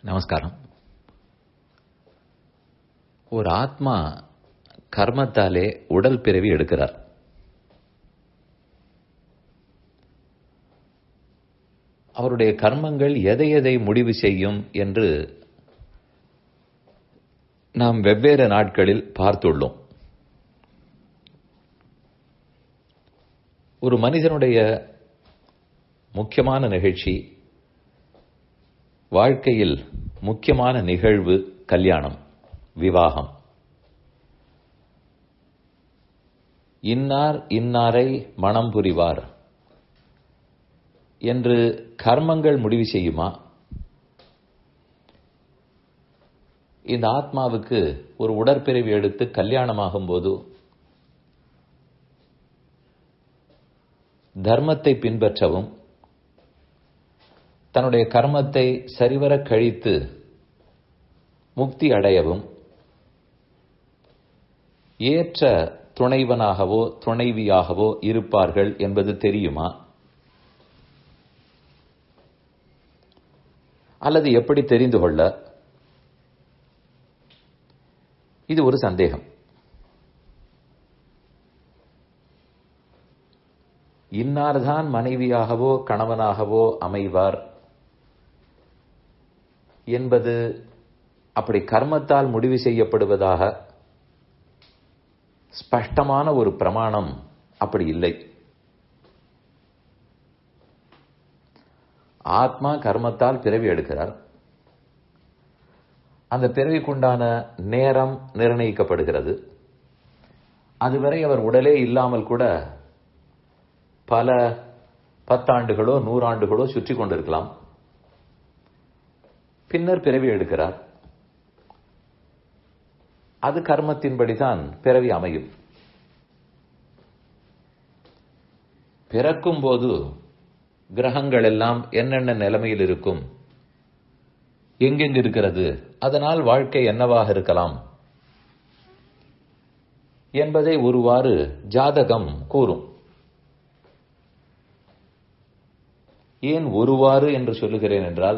நமஸ்காரம் ஒரு ஆத்மா கர்மத்தாலே உடல் பிறவி எடுக்கிறார் அவருடைய கர்மங்கள் எதை எதை முடிவு செய்யும் என்று நாம் வெவ்வேறு நாட்களில் பார்த்துள்ளோம் ஒரு மனிதனுடைய முக்கியமான நிகழ்ச்சி வாழ்க்கையில் முக்கியமான நிகழ்வு கல்யாணம் விவாகம் இன்னார் இன்னாரை மனம் புரிவார் என்று கர்மங்கள் முடிவு செய்யுமா இந்த ஆத்மாவுக்கு ஒரு உடற்பிறவி எடுத்து கல்யாணமாகும் போது தர்மத்தை பின்பற்றவும் தன்னுடைய கர்மத்தை சரிவர கழித்து முக்தி அடையவும் ஏற்ற துணைவனாகவோ துணைவியாகவோ இருப்பார்கள் என்பது தெரியுமா அல்லது எப்படி தெரிந்து கொள்ள இது ஒரு சந்தேகம் இன்னார்தான் மனைவியாகவோ கணவனாகவோ அமைவார் என்பது அப்படி கர்மத்தால் முடிவு செய்யப்படுவதாக ஸ்பஷ்டமான ஒரு பிரமாணம் அப்படி இல்லை ஆத்மா கர்மத்தால் பிறவி எடுக்கிறார் அந்த பிறவிக்குண்டான நேரம் நிர்ணயிக்கப்படுகிறது அதுவரை அவர் உடலே இல்லாமல் கூட பல பத்தாண்டுகளோ நூறாண்டுகளோ சுற்றி கொண்டிருக்கலாம் பின்னர் பிறவி எடுக்கிறார் அது கர்மத்தின்படிதான் பிறவி அமையும் பிறக்கும் போது கிரகங்கள் எல்லாம் என்னென்ன நிலைமையில் இருக்கும் எங்கெங்கு இருக்கிறது அதனால் வாழ்க்கை என்னவாக இருக்கலாம் என்பதை ஒருவாறு ஜாதகம் கூறும் ஏன் ஒருவாறு என்று சொல்லுகிறேன் என்றால்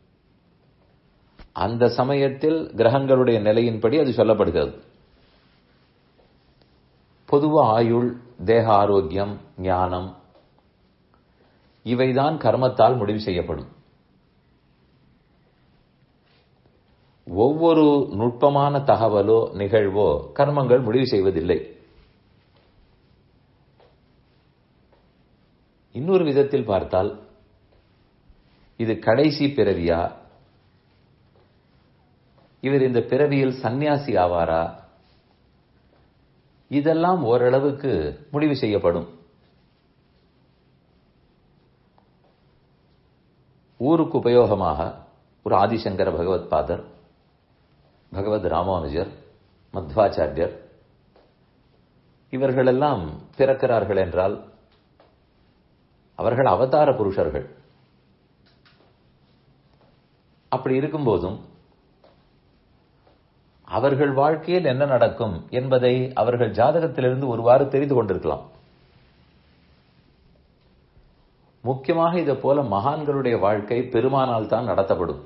அந்த சமயத்தில் கிரகங்களுடைய நிலையின்படி அது சொல்லப்படுகிறது பொதுவா ஆயுள் தேக ஆரோக்கியம் ஞானம் இவைதான் கர்மத்தால் முடிவு செய்யப்படும் ஒவ்வொரு நுட்பமான தகவலோ நிகழ்வோ கர்மங்கள் முடிவு செய்வதில்லை இன்னொரு விதத்தில் பார்த்தால் இது கடைசி பிறவியா இவர் இந்த பிறவியில் சந்நியாசி ஆவாரா இதெல்லாம் ஓரளவுக்கு முடிவு செய்யப்படும் ஊருக்கு உபயோகமாக ஒரு ஆதிசங்கர பகவத் பாதர் பகவத் ராமானுஜர் மத்வாச்சாரியர் இவர்களெல்லாம் பிறக்கிறார்கள் என்றால் அவர்கள் அவதார புருஷர்கள் அப்படி இருக்கும்போதும் அவர்கள் வாழ்க்கையில் என்ன நடக்கும் என்பதை அவர்கள் ஜாதகத்திலிருந்து ஒருவாறு தெரிந்து கொண்டிருக்கலாம் முக்கியமாக இதை போல மகான்களுடைய வாழ்க்கை பெருமானால் தான் நடத்தப்படும்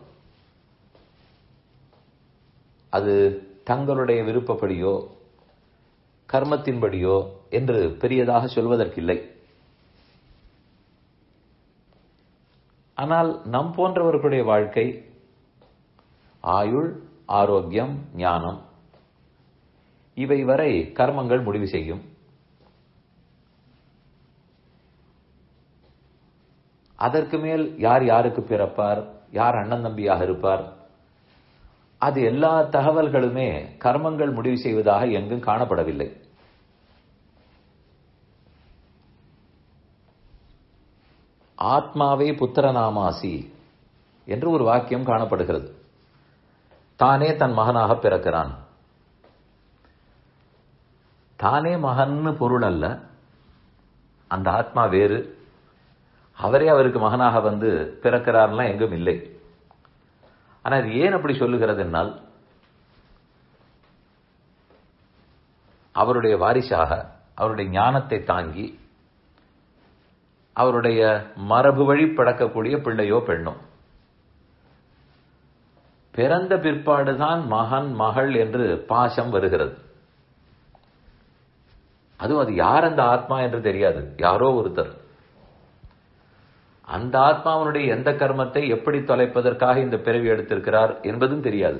அது தங்களுடைய விருப்பப்படியோ கர்மத்தின்படியோ என்று பெரியதாக சொல்வதற்கில்லை ஆனால் நம் போன்றவர்களுடைய வாழ்க்கை ஆயுள் ஆரோக்கியம் ஞானம் இவை வரை கர்மங்கள் முடிவு செய்யும் அதற்கு மேல் யார் யாருக்கு பிறப்பார் யார் அண்ணன் தம்பியாக இருப்பார் அது எல்லா தகவல்களுமே கர்மங்கள் முடிவு செய்வதாக எங்கும் காணப்படவில்லை ஆத்மாவே புத்திரநாமாசி என்று ஒரு வாக்கியம் காணப்படுகிறது தானே தன் மகனாக பிறக்கிறான் தானே மகன்னு பொருள் அல்ல அந்த ஆத்மா வேறு அவரே அவருக்கு மகனாக வந்து பிறக்கிறார்லாம் எங்கும் இல்லை ஆனால் ஏன் அப்படி சொல்லுகிறது என்னால் அவருடைய வாரிசாக அவருடைய ஞானத்தை தாங்கி அவருடைய மரபு வழி பழக்கக்கூடிய பிள்ளையோ பெண்ணோ பிறந்த பிற்பாடுதான் மகன் மகள் என்று பாசம் வருகிறது அதுவும் அது யார் அந்த ஆத்மா என்று தெரியாது யாரோ ஒருத்தர் அந்த ஆத்மாவனுடைய எந்த கர்மத்தை எப்படி தொலைப்பதற்காக இந்த பிறவி எடுத்திருக்கிறார் என்பதும் தெரியாது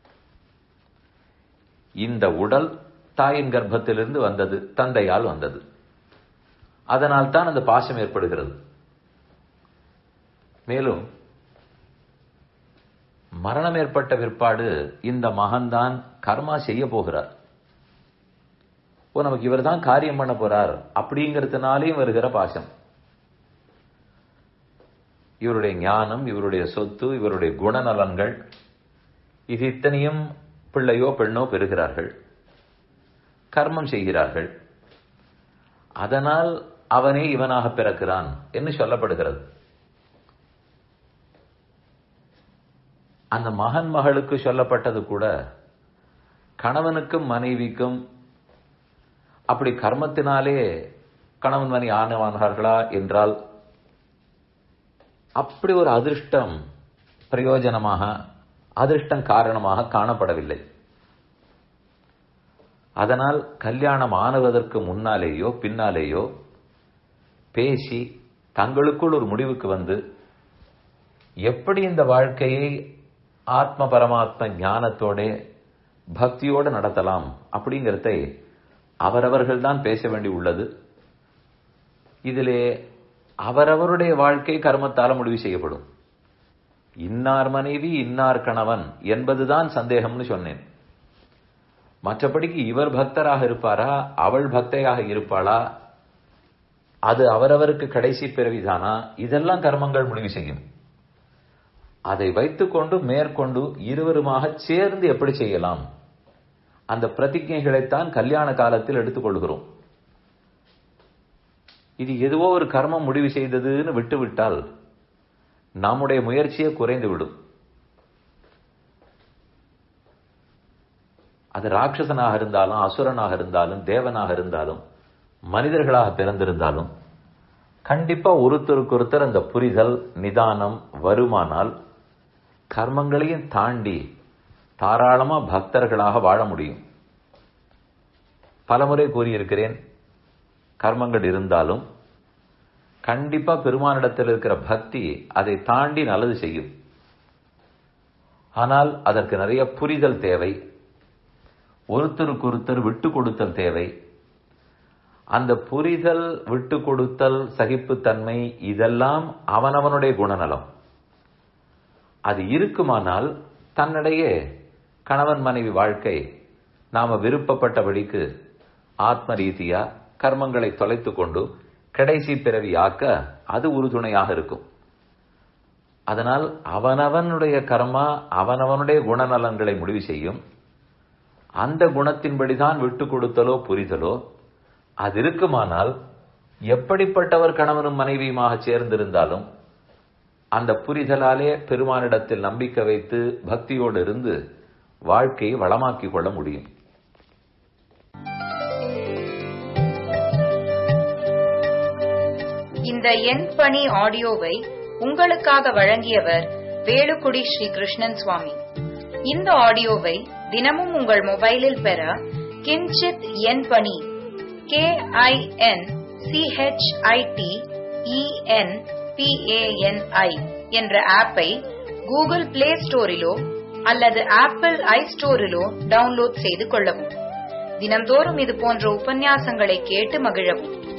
இந்த உடல் தாயின் கர்ப்பத்திலிருந்து வந்தது தந்தையால் வந்தது அதனால் தான் அந்த பாசம் ஏற்படுகிறது மேலும் மரணம் ஏற்பட்ட பிற்பாடு இந்த மகன்தான் கர்மா செய்ய போகிறார் ஓ நமக்கு இவர் தான் காரியம் பண்ண போறார் அப்படிங்கிறதுனாலையும் வருகிற பாசம் இவருடைய ஞானம் இவருடைய சொத்து இவருடைய குணநலன்கள் இது இத்தனையும் பிள்ளையோ பெண்ணோ பெறுகிறார்கள் கர்மம் செய்கிறார்கள் அதனால் அவனே இவனாக பிறக்கிறான் என்று சொல்லப்படுகிறது அந்த மகன் மகளுக்கு சொல்லப்பட்டது கூட கணவனுக்கும் மனைவிக்கும் அப்படி கர்மத்தினாலே கணவன் மணி ஆனவானார்களா என்றால் அப்படி ஒரு அதிர்ஷ்டம் பிரயோஜனமாக அதிர்ஷ்டம் காரணமாக காணப்படவில்லை அதனால் கல்யாணம் ஆனுவதற்கு முன்னாலேயோ பின்னாலேயோ பேசி தங்களுக்குள் ஒரு முடிவுக்கு வந்து எப்படி இந்த வாழ்க்கையை ஆத்ம பரமாத்ம ஞானத்தோட பக்தியோடு நடத்தலாம் அப்படிங்கிறத அவரவர்கள் தான் பேச வேண்டி உள்ளது இதிலே அவரவருடைய வாழ்க்கை கர்மத்தால முடிவு செய்யப்படும் இன்னார் மனைவி இன்னார் கணவன் என்பதுதான் சந்தேகம்னு சொன்னேன் மற்றபடிக்கு இவர் பக்தராக இருப்பாரா அவள் பக்தையாக இருப்பாளா அது அவரவருக்கு கடைசி பிறவிதானா இதெல்லாம் கர்மங்கள் முடிவு செய்யும் அதை வைத்துக்கொண்டு மேற்கொண்டு இருவருமாக சேர்ந்து எப்படி செய்யலாம் அந்த பிரதிஜைகளைத்தான் கல்யாண காலத்தில் எடுத்துக்கொள்கிறோம் இது எதுவோ ஒரு கர்மம் முடிவு செய்ததுன்னு விட்டுவிட்டால் நம்முடைய முயற்சியே குறைந்து விடும் அது ராட்சசனாக இருந்தாலும் அசுரனாக இருந்தாலும் தேவனாக இருந்தாலும் மனிதர்களாக பிறந்திருந்தாலும் கண்டிப்பா ஒருத்தருக்கு ஒருத்தர் அந்த புரிதல் நிதானம் வருமானால் கர்மங்களையும் தாண்டி தாராளமா பக்தர்களாக வாழ முடியும் பலமுறை கூறியிருக்கிறேன் கர்மங்கள் இருந்தாலும் கண்டிப்பா பெருமானிடத்தில் இருக்கிற பக்தி அதை தாண்டி நல்லது செய்யும் ஆனால் அதற்கு நிறைய புரிதல் தேவை ஒருத்தருக்கு ஒருத்தர் விட்டு கொடுத்தல் தேவை அந்த புரிதல் விட்டு கொடுத்தல் சகிப்புத்தன்மை இதெல்லாம் அவனவனுடைய குணநலம் அது இருக்குமானால் தன்னிடையே கணவன் மனைவி வாழ்க்கை நாம விருப்பப்பட்டபடிக்கு ஆத்ம ரீதியா கர்மங்களை தொலைத்து கொண்டு கடைசி பிறவி ஆக்க அது உறுதுணையாக இருக்கும் அதனால் அவனவனுடைய கர்மா அவனவனுடைய குணநலன்களை முடிவு செய்யும் அந்த குணத்தின்படிதான் விட்டு கொடுத்தலோ புரிதலோ அது இருக்குமானால் எப்படிப்பட்டவர் கணவனும் மனைவியுமாக சேர்ந்திருந்தாலும் அந்த புரிதலாலே பெருமானிடத்தில் நம்பிக்கை வைத்து பக்தியோடு இருந்து வாழ்க்கையை வளமாக்கிக் கொள்ள முடியும் இந்த எண் பணி ஆடியோவை உங்களுக்காக வழங்கியவர் வேலுக்குடி ஸ்ரீ கிருஷ்ணன் சுவாமி இந்த ஆடியோவை தினமும் உங்கள் மொபைலில் பெற கிஞ்சித் எண் பணி கே ஐ என் சிஹெச்ஐடி இஎன் பிஏஎன்ஐ என்ற ஆப்பை கூகுள் பிளே ஸ்டோரிலோ அல்லது ஆப்பிள் ஐ ஸ்டோரிலோ டவுன்லோட் செய்து கொள்ளவும் தினம்தோறும் இது போன்ற உபன்யாசங்களை கேட்டு மகிழவும்